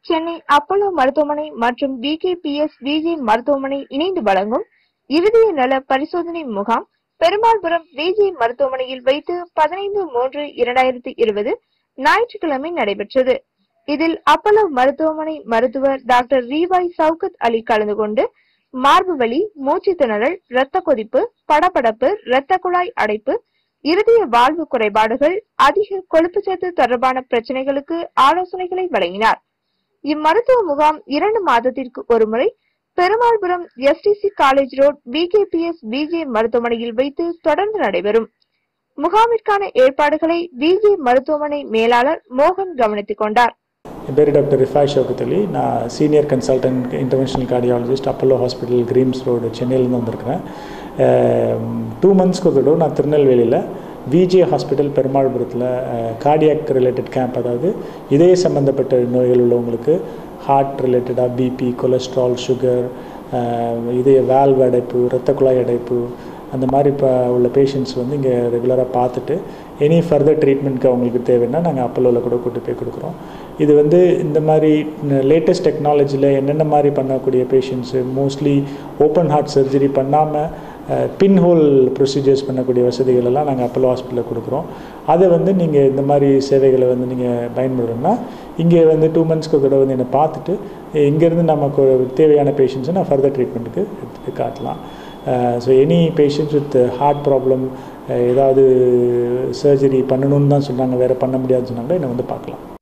Chennai Apollo மருத்துவமனை மற்றும் பிகேபிஎஸ் விஜி மருத்துவமனை இணைந்து வழங்கும் இருதய நல பரிசோதனை முகாம் பெருமாள்புரம் விஜி மருத்துவமனையில் வைத்து பதினைந்து மூன்று இரண்டாயிரத்தி இருபது ஞாயிற்றுக்கிழமை நடைபெற்றது இதில் அப்பல்லோ மருத்துவமனை மருத்துவர் டாக்டர் ரீவாய் சவுகத் அலி கலந்து கொண்டு மார்பு வலி மூச்சு திணறல் இரத்த கொதிப்பு படபடப்பு இரத்த குழாய் அடைப்பு இருதய வாழ்வு குறைபாடுகள் அதிக கொழுப்புச்சத்து தொடர்பான பிரச்சனைகளுக்கு ஆலோசனைகளை வழங்கினார் இம்மருத்துவ முகாம் இரண்டு மாதத்திற்கு ஒருமுறை Perumalpuram STC college road PKPS PJ மருத்துவமனையில் வைத்து தொடர்ந்து நடைபெறும் முகாமிற்கான ஏற்பாடுகளை பிஜே மருத்துவமனை மேலாளர் மோகன் கவனித்துக் கொண்டார் என் பேர் டாக்டர் ரிஃபாய் ஷவுகத் அலி நான் senior consultant interventional cardiologist Apollo hospital Greams road சென்னையிலேருந்து வந்திருக்கிறேன் டூ மந்த்ஸ்க்கு ஒரு தடவை நான் திருநெல்வேலியில் விஜே ஹாஸ்பிட்டல் பெருமாள்புரத்தில் கார்டியாக் ரிலேட்டட் கேம்ப் அதாவது இதய சம்மந்தப்பட்ட நோய்கள் உள்ளவங்களுக்கு ஹார்ட் ரிலேட்டடாக பிபி கொலஸ்ட்ரால் சுகர் இதய வேல்வ் அடைப்பு இரத்த குழாய் அடைப்பு அந்த மாதிரி இப்போ உள்ள பேஷண்ட்ஸ் வந்து இங்கே ரெகுலராக பார்த்துட்டு எனி ஃபர்தர் ட்ரீட்மெண்ட்க்கு அவங்களுக்கு தேவைன்னா நாங்கள் அப்பல்லோவில் கூட கூட்டு போய் கொடுக்குறோம் இது வந்து இந்த மாதிரி லேட்டஸ்ட் டெக்னாலஜியில் என்னென்ன மாதிரி பண்ணக்கூடிய patients mostly open heart surgery பண்ணாமல் பின் ஹோல் ப்ரொசீஜர்ஸ் பண்ணக்கூடிய வசதிகள் எல்லாம் நாங்கள் அப்பல்லோ ஹாஸ்பிட்டலில் கொடுக்குறோம் அதை வந்து நீங்கள் இந்த மாதிரி சேவைகளை வந்து நீங்கள் பயன்படுறோம்னா இங்கே வந்து டூ மந்த்ஸ்க்கு கூட வந்து என்னை பார்த்துட்டு இங்கேருந்து நமக்கு தேவையான பேஷண்ட்ஸை நான் ஃபர்தர் ட்ரீட்மெண்ட்டுக்கு எடுத்துகிட்டு காட்டலாம் so any patients with heart problem ஏதாவது சர்ஜரி பண்ணணும்னு தான் சொன்னாங்க வேறு பண்ண முடியாதுன்னு சொன்னாங்க என்னை வந்து பார்க்கலாம்